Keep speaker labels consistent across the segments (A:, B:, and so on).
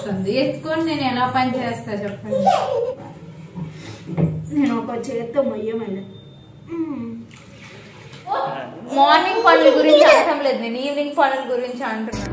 A: వస్తుంది ఎత్తుకొని నేను ఎలా పని చేస్తా చెప్పండి
B: నేను ఒక చేత్తో మొయ్యమని
A: మార్నింగ్ పనుల గురించి అనటం లేదు నేను ఈవినింగ్ పనుల గురించి అంటున్నాను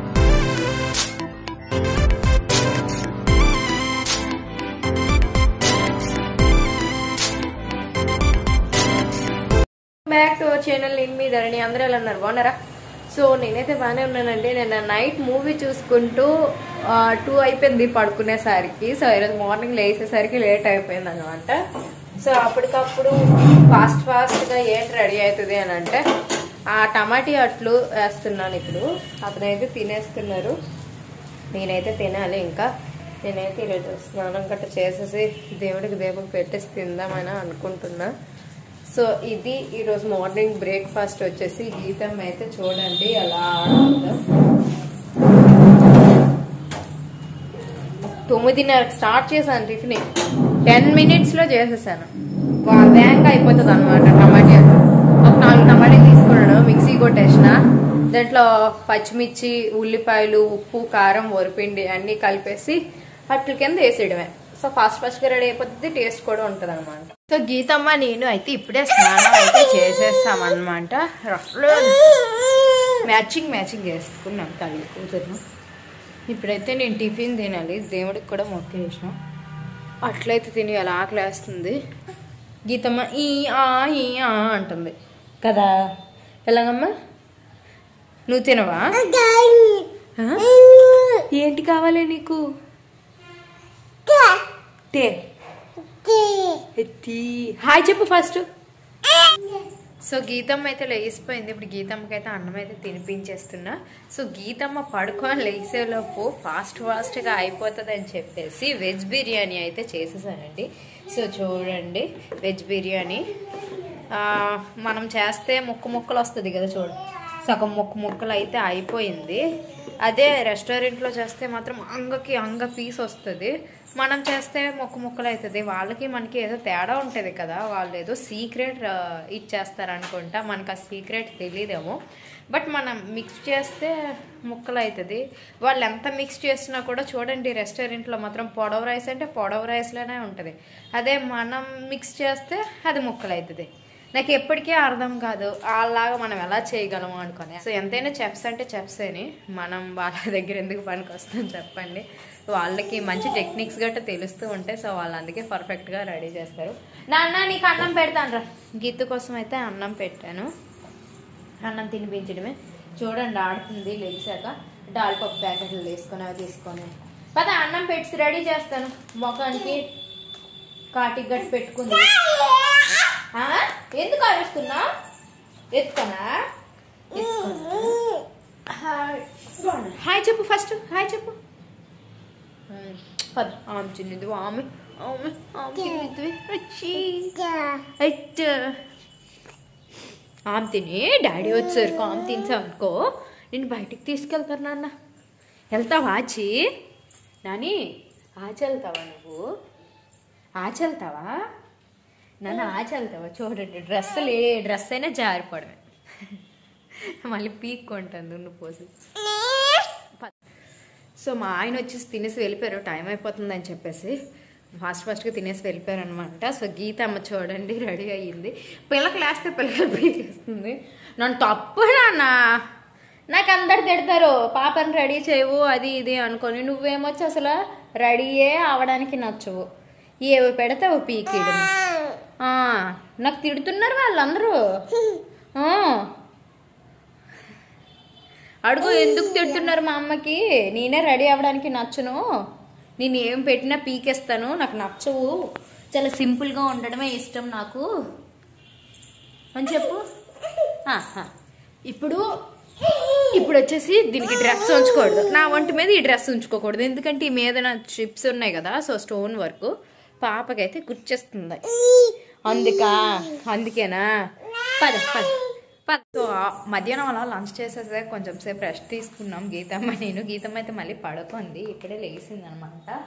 C: బ్యాక్ టు అవర్ ఛానల్ నేను మీ ధరణి అందరూ ఎలా ఉన్నారు బాగున్నారా సో నేనైతే బాగానే ఉన్నానండి నేను నైట్ మూవీ చూసుకుంటూ టూ అయిపోయింది పడుకునేసరికి సో ఈరోజు మార్నింగ్ లేచేసరికి లేట్ అయిపోయింది అనమాట సో అప్పటికప్పుడు ఫాస్ట్ ఫాస్ట్గా ఏంటి రెడీ అవుతుంది అని అంటే ఆ టమాటీ అట్లు వేస్తున్నాను ఇప్పుడు అతనైతే తినేస్తున్నారు నేనైతే తినాలి ఇంకా నేనైతే ఈరోజు స్నానం గట్ట చేసేసి దేవుడికి దీపం పెట్టేసి తిందామని అనుకుంటున్నా సో ఇది ఈరోజు మార్నింగ్ బ్రేక్ఫాస్ట్ వచ్చేసి గీతం అయితే చూడండి ఎలా ఆడుతుందో తొమ్మిదిన్నరకు స్టార్ట్ చేశాను టిఫిన్ టెన్ మినిట్స్లో చేసేసాను బ్యాంక్ అయిపోతుంది అనమాట టమాటా ఒక నాలుగు టమాటా తీసుకున్నాను మిక్సీ కొట్టేసిన దాంట్లో పచ్చిమిర్చి ఉల్లిపాయలు ఉప్పు కారం వరిపిండి అన్నీ కలిపేసి అట్ల కింద వేసేయడమే సో ఫాస్ట్ ఫాస్ట్గా రెడీ అయిపోతుంది టేస్ట్ కూడా ఉంటుంది అనమాట సో గీతమ్మ నేను అయితే ఇప్పుడే స్నానం అయితే చేసేస్తాం అనమాట మ్యాచింగ్ మ్యాచింగ్ వేసుకున్నాం తల్లి కూతురు ఇప్పుడైతే నేను టిఫిన్ తినాలి దేవుడికి కూడా మొక్కేసిన అట్లయితే తిని అలా ఆకలేస్తుంది గీతమ్మ ఈ ఆ ఈ ఆ అంటుంది కదా ఎలాగమ్మా నువ్వు తినవా ఆ? ఏంటి కావాలి నీకు తే ఎత్తి హాయ్ చెప్పు ఫస్ట్ సో గీతమ్మ అయితే లేచిపోయింది ఇప్పుడు గీతమ్మకి అయితే అన్నం అయితే తినిపించేస్తున్నా సో గీతమ్మ పడుకొని లేచేలోపు ఫాస్ట్ ఫాస్ట్గా అయిపోతుంది అని చెప్పేసి వెజ్ బిర్యానీ అయితే చేసేసానండి సో చూడండి వెజ్ బిర్యానీ ఆ, మనం చేస్తే ముక్క ముక్కలు వస్తుంది కదా చూడు సగం ముక్క ముక్కలు అయితే అయిపోయింది అదే రెస్టారెంట్లో చేస్తే మాత్రం అంగకి అంగ పీస్ వస్తుంది మనం చేస్తే ముక్క ముక్కలు అవుతుంది వాళ్ళకి మనకి ఏదో తేడా ఉంటుంది కదా వాళ్ళు ఏదో సీక్రెట్ ఇచ్చేస్తారు అనుకుంటా మనకు ఆ సీక్రెట్ తెలియదేమో బట్ మనం మిక్స్ చేస్తే ముక్కలు అవుతుంది వాళ్ళు ఎంత మిక్స్ చేసినా కూడా చూడండి రెస్టారెంట్లో మాత్రం పొడవ రైస్ అంటే పొడవ రైస్లోనే ఉంటుంది అదే మనం మిక్స్ చేస్తే అది ముక్కలు అవుతుంది నాకు ఎప్పటికీ అర్థం కాదు అలాగా మనం ఎలా చేయగలము అనుకుని సో ఎంతైనా చెఫ్స్ అంటే చెఫ్స్ అని మనం వాళ్ళ దగ్గర ఎందుకు పనికి వస్తాం చెప్పండి వాళ్ళకి మంచి టెక్నిక్స్ గట్రా తెలుస్తూ ఉంటాయి సో వాళ్ళు అందుకే పర్ఫెక్ట్గా రెడీ చేస్తారు నాన్న నీకు అన్నం పెడతాను రా గీతు కోసం అయితే అన్నం పెట్టాను అన్నం తినిపించడమే చూడండి ఆడుతుంది లేచాక డాల్ పప్పు ప్యాకెట్లు తీసుకొని అవి తీసుకొని పద అన్నం పెట్టి రెడీ చేస్తాను మొఖానికి కాటికి గట్టి పెట్టుకుంది ఆ? ఎందుకు అరుస్తున్నా ఎత్తుకోనా హాయ్ హాయ్ చెప్పు ఫస్ట్ హాయ్ చెప్పు ఉమ్, పద ఆమె చిన్నది ఆమె ఆమె ఆమె చిన్నది వచ్చి అయితే ఆమె తిని డాడీ వచ్చారు ఆమె తినసావు అనుకో నేను బయటికి తీసుకెళ్తాను నాన్న వెళ్తావా ఆచి నాని ఆచి వెళ్తావా నువ్వు ఆచి వెళ్తావా నన్ను ఆచి వెళ్తావా చూడండి డ్రెస్సులు ఏ డ్రెస్ అయినా జారిపోవడమే మళ్ళీ పీక్ కొంటుంది నువ్వు పోసి సో మా ఆయన వచ్చేసి తినేసి వెళ్ళిపోయారు టైం అయిపోతుంది అని చెప్పేసి ఫాస్ట్ ఫాస్ట్గా తినేసి వెళ్ళిపోయారు అనమాట సో గీత అమ్మ చూడండి రెడీ అయ్యింది పిల్లకి లేస్తే పిల్లకి పీకేస్తుంది నన్ను తప్పు నాన్న నాకు అందరు తిడతారు పాపని రెడీ చేయవు అది ఇది అనుకొని నువ్వేమొచ్చి అసలు రెడీయే అవడానికి నచ్చవు ఏవి పెడితే అవి పీకేయడం ఆ, నాకు తిడుతున్నారు వాళ్ళందరూ ఆ. అడుగు ఎందుకు తిడుతున్నారు మా అమ్మకి నేనే రెడీ అవ్వడానికి నచ్చను నేను ఏం పెట్టినా పీకేస్తాను నాకు నచ్చవు చాలా సింపుల్గా ఉండడమే ఇష్టం నాకు అని చెప్పు ఆ, ఆ. ఇప్పుడు ఇప్పుడు వచ్చేసి దీనికి డ్రెస్ ఉంచకూడదు నా ఒంటి మీద ఈ డ్రెస్ ఉంచుకోకూడదు ఎందుకంటే ఈ మీద నా చిప్స్ ఉన్నాయి కదా సో స్టోన్ వర్క్ పాపకైతే గుర్చేస్తుంది అందుకా అందుకేనా పద పద పద సో ఆ మధ్యాహ్నం అలా లంచ్ చేసేసే కొంచెం సేపు రెస్ట్ తీసుకున్నాం గీతమ్మ నేను గీతమ్మ అయితే మళ్ళీ పడుకుంది ఇప్పుడే లేచింది అనమాట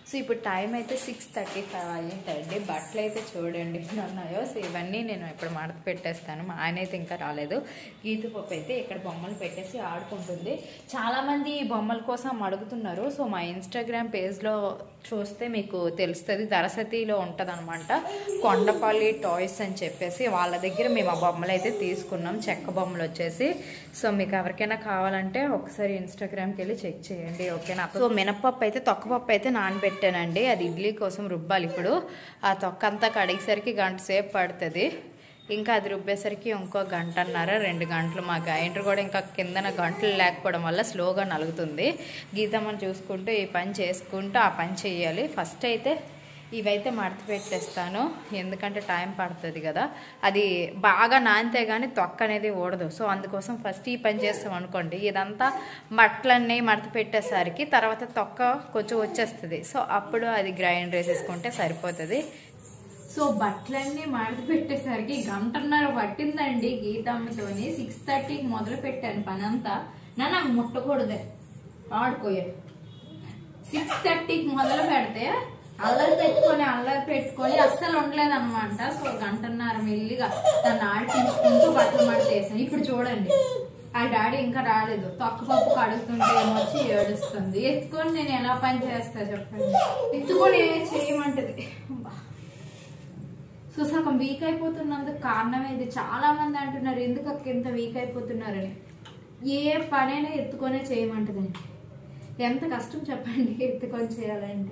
C: సో ఇప్పుడు టైం అయితే సిక్స్ థర్టీ ఫైవ్ అయ్యిందండి బట్టలు అయితే చూడండి ఎన్ని ఉన్నాయో సో ఇవన్నీ నేను ఇప్పుడు మడత పెట్టేస్తాను మా ఆయన అయితే ఇంకా రాలేదు గీత పప్పు అయితే ఇక్కడ బొమ్మలు పెట్టేసి ఆడుకుంటుంది చాలామంది ఈ బొమ్మల కోసం అడుగుతున్నారు సో మా ఇన్స్టాగ్రామ్ పేజ్లో చూస్తే మీకు తెలుస్తుంది దరసతిలో ఉంటుంది అనమాట కొండపల్లి టాయ్స్ అని చెప్పేసి వాళ్ళ దగ్గర మేము ఆ బొమ్మలు అయితే తీసుకున్నాం చెక్క బొమ్మలు వచ్చేసి సో మీకు ఎవరికైనా కావాలంటే ఒకసారి ఇన్స్టాగ్రామ్కి వెళ్ళి చెక్ చేయండి ఓకేనా సో మినపప్పు అయితే తొక్కపప్పు అయితే నానబెట్టానండి అది ఇడ్లీ కోసం రుబ్బాలి ఇప్పుడు ఆ తొక్క అంతా కడిగేసరికి గంట సేపు పడుతుంది ఇంకా అది రుబ్బేసరికి ఇంకో గంటన్నర రెండు గంటలు మా గ్రైండర్ కూడా ఇంకా కిందన గంటలు లేకపోవడం వల్ల స్లోగా నలుగుతుంది గీతమ్మని చూసుకుంటూ ఈ పని చేసుకుంటూ ఆ పని చేయాలి ఫస్ట్ అయితే ఇవైతే మడత పెట్టేస్తాను ఎందుకంటే టైం పడుతుంది కదా అది బాగా నానితే కానీ తొక్క అనేది ఊడదు సో అందుకోసం ఫస్ట్ ఈ పని చేస్తాం అనుకోండి ఇదంతా బట్టలన్నీ మడత పెట్టేసరికి తర్వాత తొక్క కొంచెం వచ్చేస్తుంది సో అప్పుడు అది గ్రైండ్ వేసేసుకుంటే సరిపోతుంది సో బట్టలన్నీ మడత పెట్టేసరికి గంటన్నర పట్టిందండి గీతమ్మతోని సిక్స్ థర్టీకి మొదలు పెట్టాను పని అంతా నన్ను ముట్టకూడదే ఆడుకోయే సిక్స్ థర్టీకి మొదలు పెడితే అల్లరి పెట్టుకొని అల్లరి పెట్టుకొని అస్సలు ఉండలేదు అనమాట సో గంటన్నర మెల్లిగా తను ఆడిపించుకుంటూ బట్టలు మడతేసాను ఇప్పుడు చూడండి ఆ డాడీ ఇంకా రాలేదు తొక్క పప్పు కడుగుతుంటే ఏమొచ్చి ఏడుస్తుంది ఎత్తుకొని నేను ఎలా పని చేస్తా చెప్పండి ఎత్తుకొని చేయమంటది అబ్బా. సో సగం వీక్ అయిపోతున్నందుకు కారణం ఇది చాలా మంది అంటున్నారు ఎందుకు అక్క ఇంత వీక్ అయిపోతున్నారని ఏ పనైనా ఎత్తుకొనే చేయమంటదండి ఎంత కష్టం చెప్పండి ఎత్తుకొని చేయాలంటే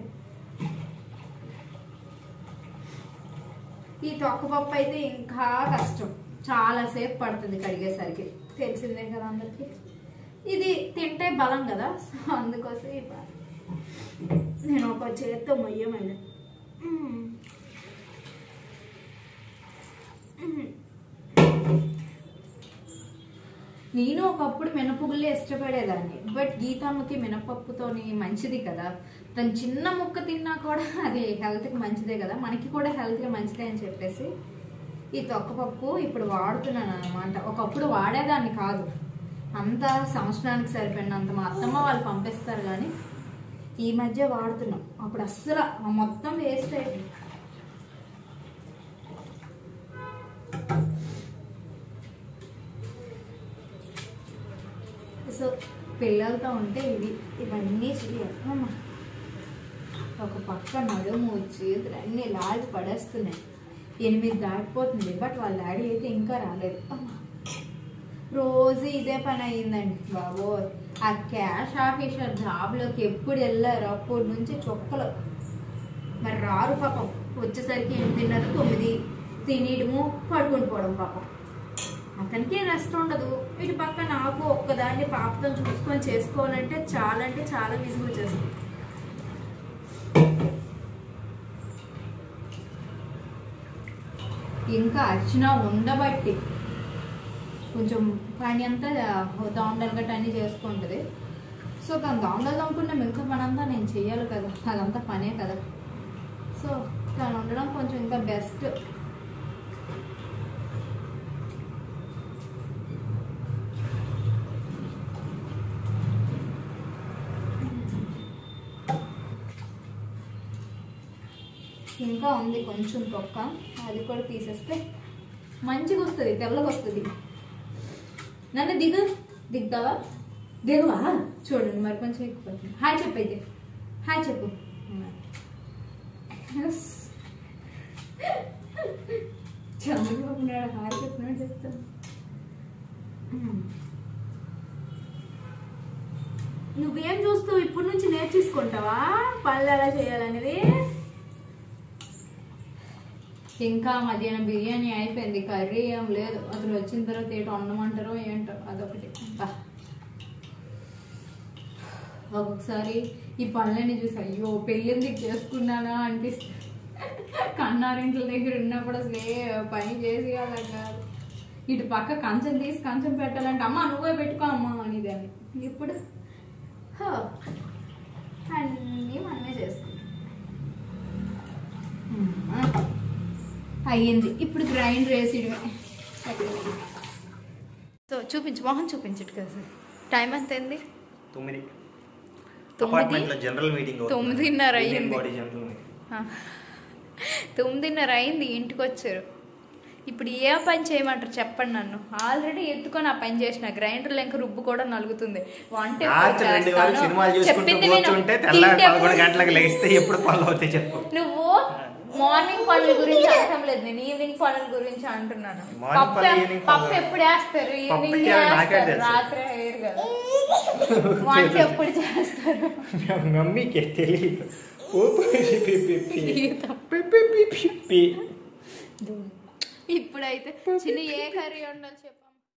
C: ఈ తొక్కపప్పు అయితే ఇంకా కష్టం చాలా సేపు పడుతుంది కడిగేసరికి తెలిసిందే కదా అందరికి ఇది తింటే బలం కదా సో అందుకోసం ఈ ప-
B: నేను ఒక చేత్తో మొయ్యమైన
C: నేను ఒకప్పుడు మినపగుళ్ళే ఇష్టపడేదాన్ని బట్ గీతమ్మకి మినపప్పుతోని మంచిది కదా తను చిన్న ముక్క తిన్నా కూడా అది హెల్త్కి మంచిదే కదా మనకి కూడా హెల్త్కి మంచిదే అని చెప్పేసి ఈ తొక్కపప్పు ఇప్పుడు వాడుతున్నాను అనమాట ఒకప్పుడు వాడేదాన్ని కాదు అంత సంవత్సరానికి సరిపోయినంత మా అత్తమ్మ వాళ్ళు పంపిస్తారు కానీ ఈ మధ్య వాడుతున్నాం అప్పుడు అస్సలు ఆ మొత్తం వేస్ట్ అయిపోయింది సో పిల్లలతో ఉంటే ఇవి ఇవన్నీ చేయాలి అమ్మా. ఒక పక్క నడుము చేతులన్నీ లాగి పడేస్తున్నాయి ఎనిమిది దాటిపోతుంది బట్ వాళ్ళ డాడీ అయితే ఇంకా రాలేదు అమ్మా. రోజు ఇదే పని అయ్యిందండి బాబో ఆ క్యాష్ ఆఫీసర్ జాబ్లోకి ఎప్పుడు వెళ్ళారు అప్పటి నుంచి చొక్కలు మరి రారు పాపం వచ్చేసరికి ఎనిమిదిన్నర తొమ్మిది తినేయడము పడుకుని పోవడం పాపం అతనికి రెస్ట్ ఉండదు ఇటు పక్క నాకు ఒక్కదాన్ని పాపతో చూసుకొని చేసుకోవాలంటే చాలా అంటే చాలా విసుగు చేస్తుంది ఇంకా అర్చన ఉండబట్టి కొంచెం పని అంతా దోండలు గట్ట అన్నీ చేసుకుంటుంది సో తను దోండలు దమ్ముకున్న మిగతా పని అంతా నేను చెయ్యాలి కదా అదంతా పనే కదా సో తను ఉండడం కొంచెం ఇంకా బెస్ట్ ఇంకా ఉంది కొంచెం తొక్క అది కూడా తీసేస్తే మంచిగా వస్తుంది తెల్లగా వస్తుంది నన్ను దిగు దిగుతావా దిగువా చూడండి మరి కొంచెం ఎక్కువ హాయ్ చెప్పు అయితే హాయ్ చెప్పు చంద్రబాబు నాయుడు హాయ్ చెప్పినట్టు చెప్తాను
B: నువ్వేం చూస్తావు ఇప్పటి నుంచి నేర్చేసుకుంటావా పళ్ళు ఎలా చేయాలనేది
C: ఇంకా మధ్యాహ్నం బిర్యానీ అయిపోయింది కర్రీ ఏం లేదు అసలు వచ్చిన తర్వాత ఏంటో వండమంటారో ఏంటో అదొకటి బా. ఒక్కొక్కసారి ఈ పనులన్నీ చూసి అయ్యో పెళ్ళిందుకు చేసుకున్నానా అనిపిస్తుంది కన్నారింట్ల దగ్గర ఉన్నప్పుడు అసలు ఏ పని చేసి అలా కాదు ఇటు పక్క కంచం తీసి కంచం పెట్టాలంటే అమ్మ నువ్వే పెట్టుకో అమ్మ అనేదాన్ని ఇప్పుడు హో, అన్నీ మనమే చేసుకుంటాం ఉమ్మా. అయ్యింది ఇప్పుడు గ్రైండ్ వేసేయడమే సో చూపించు మొహం చూపించట్టు కదా సార్ టైం ఎంత అయింది
D: తొమ్మిది అపార్ట్మెంట్ లో జనరల్ మీటింగ్
C: తొమ్మిదిన్నర అయ్యింది.
D: బాడీ జనరల్ మీటింగ్
C: ఆ. తొమ్మిదిన్నర అయింది ఇంటికి వచ్చారు ఇప్పుడు ఏ పని చేయమంటారు చెప్పండి నన్ను ఆల్రెడీ ఎత్తుకొని ఆ పని చేసిన గ్రైండర్ ఇంకా రుబ్బు కూడా నలుగుతుంది వంట ఎప్పుడు
D: రాత్రి రెండు
C: చేస్తాను?
D: వరకు సినిమాలు చూసుకుంటూ
C: చెప్పింది విను.
D: కూర్చుంటే తెల్లారి
C: తింటే
D: పదకొండు
C: ఎప్పుడు-
D: గంటలకు లేస్తే ఎప్పుడు పనులు అవుతాయి చెప్పు
A: నువ్వు మార్నింగ్ పనుల గురించి అనటం లేదు నేను ఈవినింగ్ పనుల గురించి అంటున్నాను
D: Morning
A: పప్పు
D: పనులు, evening
A: పప్పు
D: పనులు.
A: ఎప్పుడు వేస్తారు ఈవినింగ్
D: పప్పుకి అవి నాకే
A: వేస్తారు
D: తెలుసు.
A: రాత్రి వేయరు కదా వంట ఎప్పుడు చేస్తారు
D: మమ్మీకి తెలియదు ఓ పి పి పి పి.
C: గీతం.
D: పి పి పి పి పి.
C: ఇప్పుడైతే చిన్న ఏ కర్రీ ఉండాలి చెప్పు